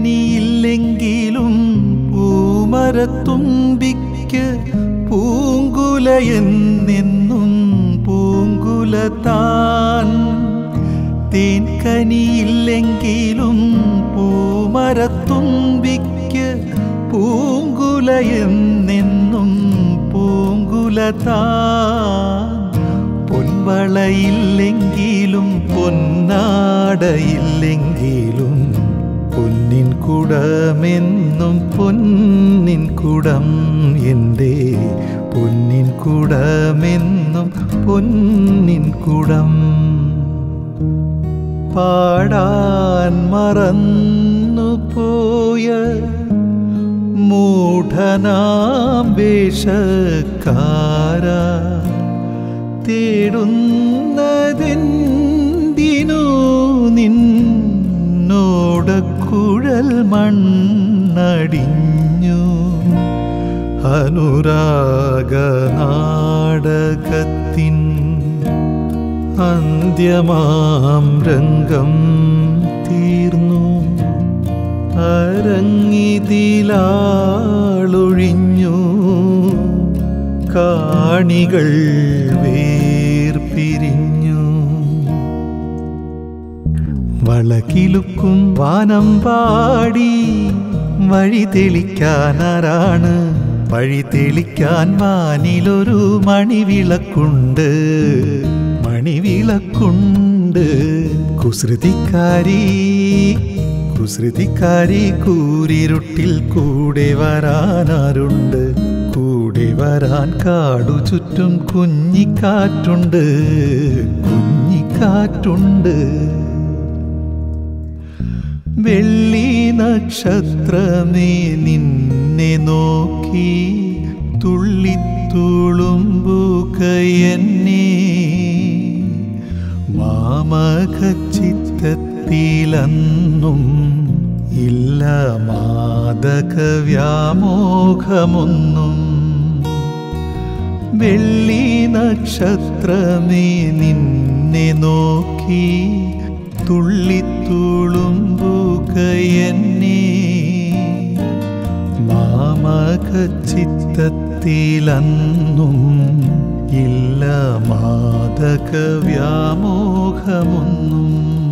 തേൻകനിയില്ലെങ്കിലും പൂമരത്തുമ്പിക്ക് പൂങ്കുലയെന്നെന്നും പൂങ്കുല താൻ തേൻകനിയില്ലെങ്കിലും പൂമരത്തുമ്പിക്ക് പൂങ്കുലയെന്നെന്നും പൂങ്കുല താൻ പൊൻവളയില്ലെങ്കിലും പൊന്നാടയില്ലെങ്കിലും പൊന്നിൻ കുടമെന്നും പൊന്നിൻ കുടം എൻ്റെ പൊന്നിൻ കുടമെന്നും പൊന്നിൻ കുടം പാടാൻ മറന്നു പോയ മൂഢനാം വേഷക്കാര തേടുന്നതെന്തിനു നിന്നോടക്കുഴൽ മണ്ണടിഞ്ഞു അനുരാഗനാടകത്തിൻ അന്ത്യമാം രംഗം തീർന്നു അരങ്ങിതിലാളൊഴിഞ്ഞു കാണികൾ വേർപിരിഞ്ഞു വളകിലുക്കും വാനം പാടി വഴി തെളിക്കാനാരാണ് വഴി തെളിക്കാൻ വാനിലൊരു മണിവിളക്കുണ്ട് മണിവിളക്കുണ്ട് കുസൃതിക്കാരി കുസൃതിക്കാരി കൂരിരുട്ടിൽ കൂടെ വരാനാരുണ്ട് കൂടെ വരാൻ കാടു ചുറ്റും കുഞ്ഞിക്കാറ്റുണ്ട് കുഞ്ഞിക്കാറ്റുണ്ട് വെള്ളി നക്ഷത്രമേ നിന്നെ നോക്കി തുള്ളിത്തുളുമ്പുകയെന്നെ മാമകച്ചിത്തത്തിലന്നും ഇല്ല മാദകവ്യാമോഹമൊന്നും വെള്ളി നക്ഷത്രമേ നിന്നെ നോക്കി തുള്ളിത്തുളുമ്പുകയെന്നെ മാമകച്ചിത്തത്തിലന്നും ഇല്ല മാദകവ്യാമോഹമൊന്നും